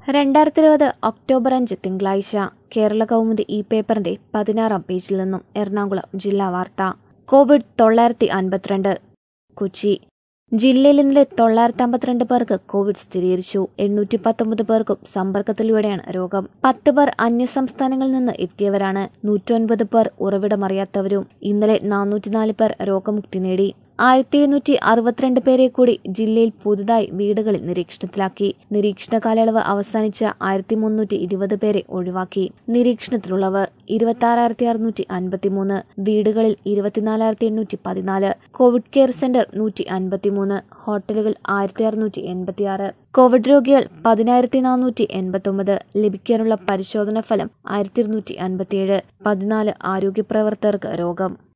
രണ്ടായിരത്തി ഇരുപത് ഒക്ടോബർ അഞ്ച് തിങ്കളാഴ്ച കേരള കൗമുദി ഈ പേപ്പറിന്റെ പതിനാറാം പേജിൽ നിന്നും എറണാകുളം ജില്ലാ വാർത്ത കോവിഡ് തൊള്ളായിരത്തി അൻപത്തിരണ്ട് കൊച്ചി ജില്ലയിൽ ഇന്നലെ തൊള്ളായിരത്തി അമ്പത്തിരണ്ട് പേർക്ക് കോവിഡ് സ്ഥിരീകരിച്ചു എണ്ണൂറ്റി പത്തൊമ്പത് പേർക്കും സമ്പർക്കത്തിലൂടെയാണ് രോഗം പത്ത് പേർ അന്യസംസ്ഥാനങ്ങളിൽ നിന്ന് എത്തിയവരാണ് നൂറ്റൊൻപത് പേർ ഉറവിടമറിയാത്തവരും ഇന്നലെ നാനൂറ്റിനാല് പേർ രോഗമുക്തി നേടി ആയിരത്തി എഴുന്നൂറ്റി അറുപത്തിരണ്ട് പേരെ കൂടി ജില്ലയിൽ പുതുതായി വീടുകളിൽ നിരീക്ഷണത്തിലാക്കി നിരീക്ഷണ കാലയളവ് അവസാനിച്ച ആയിരത്തി മുന്നൂറ്റി ഇരുപത് പേരെ ഒഴിവാക്കി നിരീക്ഷണത്തിലുള്ളവർ ഇരുപത്തി ആറായിരത്തി അറുന്നൂറ്റി അൻപത്തിമൂന്ന് വീടുകളിൽ ഇരുപത്തിനാലായിരത്തി എണ്ണൂറ്റി പതിനാല് കോവിഡ് കെയർ സെന്റർ നൂറ്റി അൻപത്തിമൂന്ന് ഹോട്ടലുകൾ ആയിരത്തി അറുന്നൂറ്റി എൺപത്തിയാറ് കോവിഡ് രോഗികൾ പതിനായിരത്തി നാനൂറ്റി എൺപത്തൊമ്പത് ലഭിക്കാനുള്ള പരിശോധനാ ഫലം ആയിരത്തി ഇരുന്നൂറ്റി അൻപത്തിയേഴ് പതിനാല് ആരോഗ്യ പ്രവർത്തകർക്ക് രോഗം